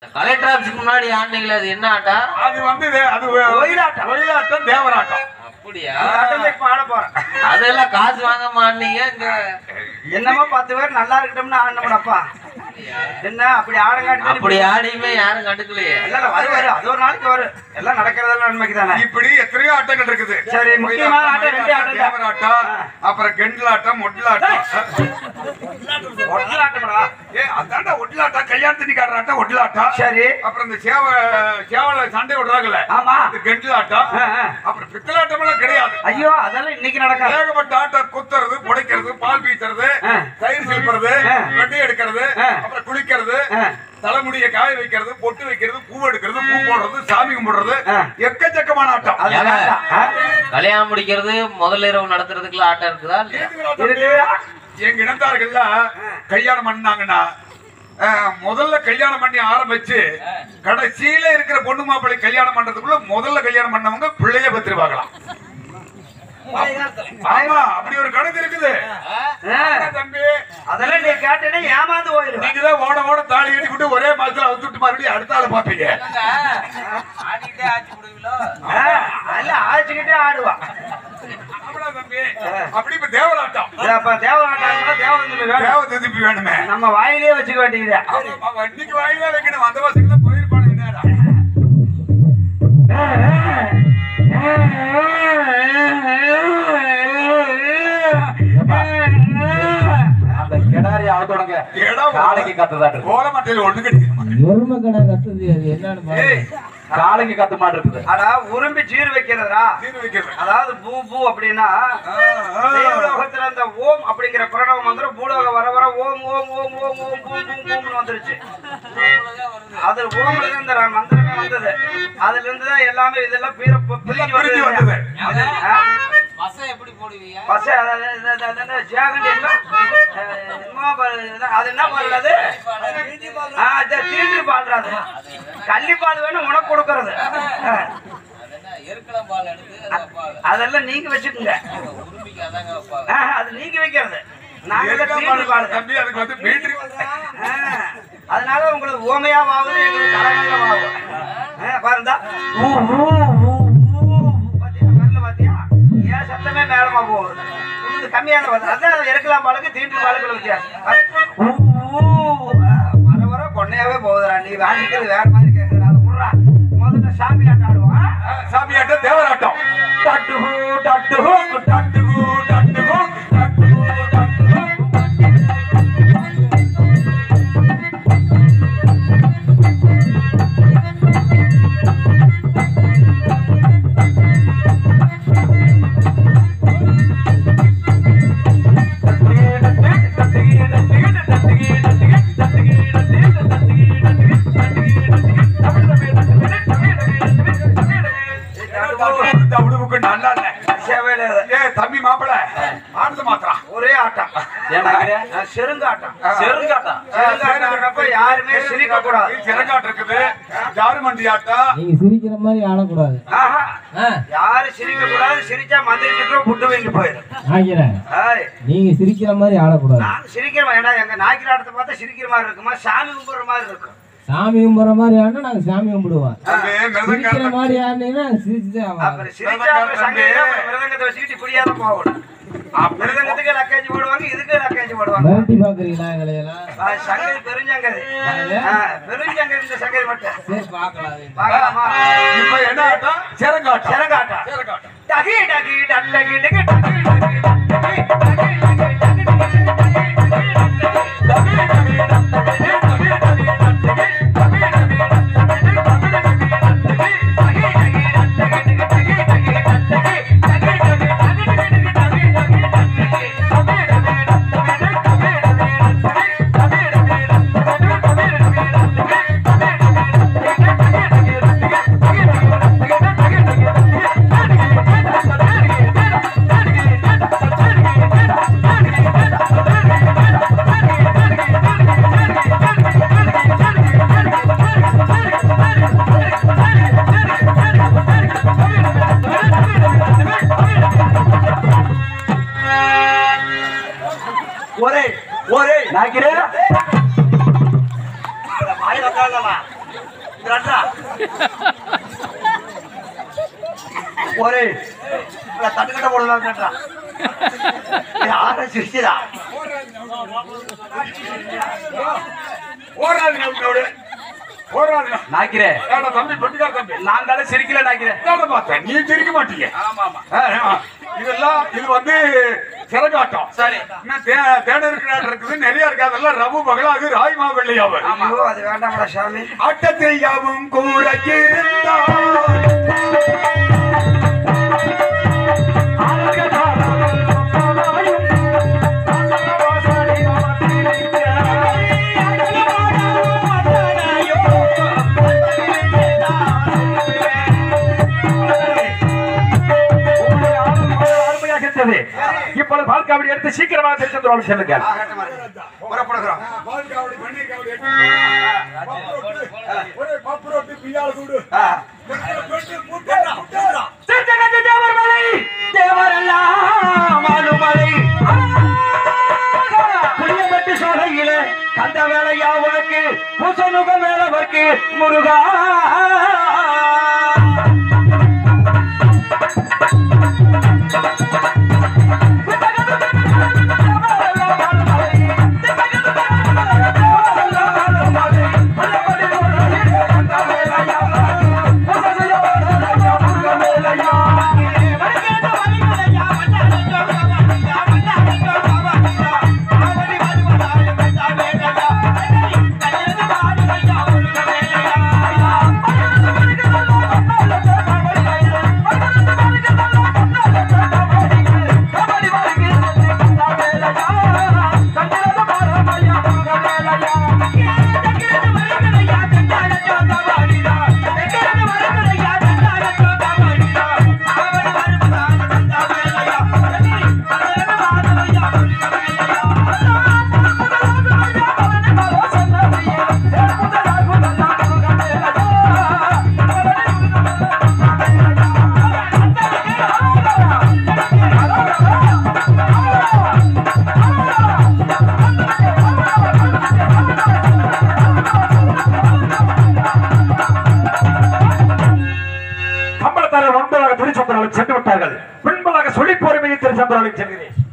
Collector ஆபீஸ்க்கு முன்னாடி ஆண்டீங்களே அது என்ன ஆட்டா அது வந்து இது- அது ஒயிலாட்டம். ஒயிலாட்டம் தேவராட்டம் அப்படியா அந்த ஆட்டம் தான் இப்ப ஆட போறேன் அதெல்லாம் காசு வாங்காம ஆண்டீங்க இங்க என்னமோ பத்து பேர் நல்லா இருக்கட்டும்னு ஆடணும்டப்பா என்ன அப்படி ஆடங்காட்டி அப்படி ஆடியுமே யாரும் கண்டுக்கலையே இல்ல இல்ல, வரும் வரும் அது ஒரு நாளைக்கு வரும் எல்லாம் நடக்கிறதெல்லாம் நன்மைக்கு தானே இப்படி எத்தனையோ ஆட்டங்கள் இருக்குது சரி, முக்கியமான ஆட்டம் ரெண்டே ஆட்டம் தான். தேவராட்டம் அப்புறம் கெண்டலாட்டம் ஒட்டலாட்டம் ஒட்டலாட்டம்டா ஏ அதான்டா ஒட்டலாட்டம் கல்யாணத்துக்கு ஆடுற ஆட்டம் ஒட்டலாட்டம் சரி அப்புறம் இந்த சேவ சேவல சண்டை விடுறாங்கல்ல ஆமா இந்த கெண்டலாட்டம் ஆ, ஆ. அப்புறம் பித்தலாட்டம் எல்லாம் கிடையாது ஐயோ அதெல்லாம் இன்னைக்கு நடக்காது ஏகப்பட்ட ஆட்டம் குத்துறது புடைக்கிறது பால் பீச்சுறது ஆ. தயிர் சிலுப்புறது ஆ. வெட்டி எடுக்கிறது ஆ. அப்புறம் குளிக்கிறது ஆ. தலைமுடியை காய வைக்கிறது பொட்டு வைக்கிறது பூ எடுக்கிறது பூ போடுறது சாமி கும்பிடுறது ஆ. எக்கச்சக்கமான ஆட்டம் அது ஏங்க? வேண்டாம். ஆ? கல்யாணம் முடிக்கிறது முதல் இரவு நடத்துறதுக்குள்ள ஆட்டம் இருக்குதா இல்லையா இருக்குங்களா தம்பி? இருக்கு. எங்க இனத்தார்கள்ல கல்யாணம் பண்ணாங்கன்னா ஆ, முதல்ல கல்யாணம் பண்ணி ஆரம்பிச்சு கடைசியில இருக்கிற பொண்ணு மாப்பிள்ளை கல்யாணம் பண்றதுக்குள்ள முதல்ல கல்யாணம் பண்ணவங்க பிள்ளைய பத்திருவாங்களாம் ஆமா அப்படி ஒரு கணக்கு இருக்குது ஆ. என்ன தம்பி அதெல்லாம் நீ கேட்டேனே ஏமாந்து போயிடுவேன் நீங்க தான் ஓட ஓட தாலி கட்டி விட்டு ஒரே மாசத்துல வந்துட்டு மறுபடியும் அடுத்த ஆளை பாப்பீங்க அல்ல ஆச்சுக்கிட்டே ஆடுவா ஆமாடா தம்பி அப்படி இப்ப தேவராட்டம் அப்ப தேவநாட்டம் தேவதந்தி வேணும் தேவ திருப்பி வேணுமே நம்ம வாயிலே வச்சுக்க வேண்டியது ஆமா, வண்டிக்கு வாயிலா வைக்கணும் அந்த வருஷத்துல போயிருப்பானுங்க நேரா அந்த கிடாரி ஆகத்தோடங்க இடம் காளைக்கு கத்துதாட்டு ஓலமட்டையில ஒண்ணு கிடைக்கும் எருமை கடை கத்துது அது என்னன்னு பாருங்க. காளைக்கு கத்து மாட்டு இருக்குது அடா உரும்பி சீர் வைக்கிறதா தீர்வு வைக்கிறது அதாவது பூ பூ அப்படின்னா தேவலோகத்துல அந்த ஓம் அப்படிங்கிற பிரணவ மந்திரம் பூலோகம் வர வர ஓம் ஓம் ஓம் ஓம் ஓம் பூ பூ பூம்னு வந்துருச்சு அது ஓம்ல இருந்து அந்த மந்திரமே வந்தது அதுல இருந்து தான் எல்லாமே இதெல்லாம் பீர பிரிஞ்சு பிரிஞ்சு வந்தது வந்தது. ஆ? பசம் எப்படி போடுவீங்க பஸ் அது- அது- அது- அது- அது என்ன ஜாகண்டி என்ன? அஹ், என்னமோ ப- அது என்ன பால் அது ஆ, அது தீண்டி பால் அது கள்ளிப்பால் வேணும் உனக்கு கொடுக்கறது அஹ், எருக்கலாம் பால் எடுத்து அதை பால் அதெல்லாம் நீங்க வச்சுக்கோங்க உரிமைக்கு அதாங்க வைப்பாங்க ஆஹ், அது நீங்க வைக்கிறது நாங்க ஏற்கனவே தீண்டி பால் தம்பி அதுக்கு வந்து பேட்டரி ஆஹ், அதனால உங்களுக்கு ஓமையாவாகுது எங்களுக்கு கலகலமாகும் ஆஹ், பாருங்க ஊ, ஊ, ஊ, ஊ. பாத்தியா, வரல பாத்தியா? ஏன் சத்தமே மேலமா போகுது உங்களுக்கு கம்மியான வருது அதான் இருக்கலாம் பாலுக்கு தீண்டி பாலுக்கு வித்தியாசம் ஊ, ஊ. ஆஹ், வர வர கொண்டையாவே போகுதுடா நீ வாங்கிக்கிறது வேற மாதிரி கேட்குற அதை விட்றா முதல்ல சாமி ஆட்டம் ஆடுவோம் ஆ? சாமியாட்டம் தேவராட்டம் டட்டுகு டட்டுகு டட்டுகு டட்டுகு டட்டுகு டட்டுகு தவிடுவுக்கு நல்லா இல்ல சேவையில ஏ தம்பி மாப்பிள ஆனந்த மாத்திரா ஒரே ஆட்டம் ஏன்னாங்க ஆஹ், செருங்காட்டம் செருங்காட்டம் செருங்காட்டம் ஆடுறப்ப யாருமே சிரிக்க கூடாது சிறங்காட்டு இருக்குது ஜாருமண்டி ஆட்டம் நீங்க சிரிக்கிற மாதிரி ஆடக்கூடாது ஆஹா. ஆ, யாரு சிரிக்க கூடாது சிரிச்சா மந்திரிட்டு புட்டு வாங்கி போயிடும் ஆகிறேன் ஏய், நீங்க சிரிக்கிற மாதிரி ஆடக்கூடாது நான் சிரிக்கிறேன் ஏன்னா எங்க நாய்க்கிராட்டத்தை பார்த்தா சிரிக்கிற மாதிரி இருக்குமா சாமி கும்பிடுற மாதிரி இருக்கும் சாமி கும்பிட்ற மாதிரி ஆடினா நாங்க சாமி கும்பிடுவோம் தம்பி சிரிக்கிற மிருதங்காரன் மாதிரி ஆடினீங்கன்னா சிரிச்சுதான் ஆவாங்க. அப்புறம் சிரிச்சா அப்புறம் சங்கையில அப்புறம் மிருதங்கத்தை வச்சுக்கிட்டு இப்படியாத போகணும் மிருதங்கத்துக்கு லக்கேஜ் போடுவாங்க இதுக்கு லக்கேஜ் போடுவாங்க மிரட்டி பாக்குறீங்களா எங்களையெல்லாம் ஆஹ், சங்கதி பெருஞ்சங்கதி ஆஹ், பெருஞ்சங்கதி இந்த சங்கதி மட்டும் சரி பார்க்கலாம் பார்க்கலாமா இப்ப என்ன ஆட்டம் சிறங்காட்டம் சிறங்காட்டம் சிறங்காட்டம் டகி டகி டல்லகி டகி டகி டகி டகி டகி டகி டகி ஒரே ஒரே நாக்கிறேன் வாயில உட்காரலாமா? இது ரெண்டா? ஒரே இவ்வளவு தட்டுக்கட்டை போடலாம் கேட்டா யாரும் சிரிச்சுதா ஓடுறாதுங்க அவனோட ஓடுறாதுங்க நாய்க்கிறே ஏடா தம்பி பெட்டிக்கார தம்பி நான் தானே சிரிக்கல நாய்க்கிறேன் என்னடா பார்த்தேன் நீ சிரிக்க மாட்டீங்க ஆமா ஆமா ஆ, ஆ. இதெல்லாம் இது வந்து சிறகாட்டம் சரி இன்னும் தே- தேனருக்கு நாட்டு இருக்குது நிறைய இருக்கு அதெல்லாம் ரவு மகளாக ராய்மா வெள்ளையாவது ஐயோ அது வேண்டாம்டா சாமி ஆட்டத்தை யாவும் கூட இருந்தால் இப்பொழுது பால் காவடி எடுத்து சீக்கிரமாக திருச்செந்தூர் செல்லுங்க ஆகட்டும் இருக்கு. புறப்படுகிறோம் பால்காவடி, மண்ணெண்ணெய் காவடி எடுத்து, பப்பு ரொட்டி, ஒரே பப்பு ரொட்டி, பிய்யால சூடு. ஆ. பெட்டு, பெட்டு, முட்டை, முட்டை. திருச்செங்கோட்டு தேவர்மலை தேவரெல்லாம் ஆளுமலை புளியம்பட்டு சோலையிலே கந்த வேலையா உனக்கு புசனுக மேலவர்க்கு முருகா கம்பளத்தாரர் ஒன்பதாக திருச்சந்திராலும் சென்று விட்டார்கள் பின்பதாக சொல்லி பொறுமையை திருச்சந்திராலும் செல்கிறேன்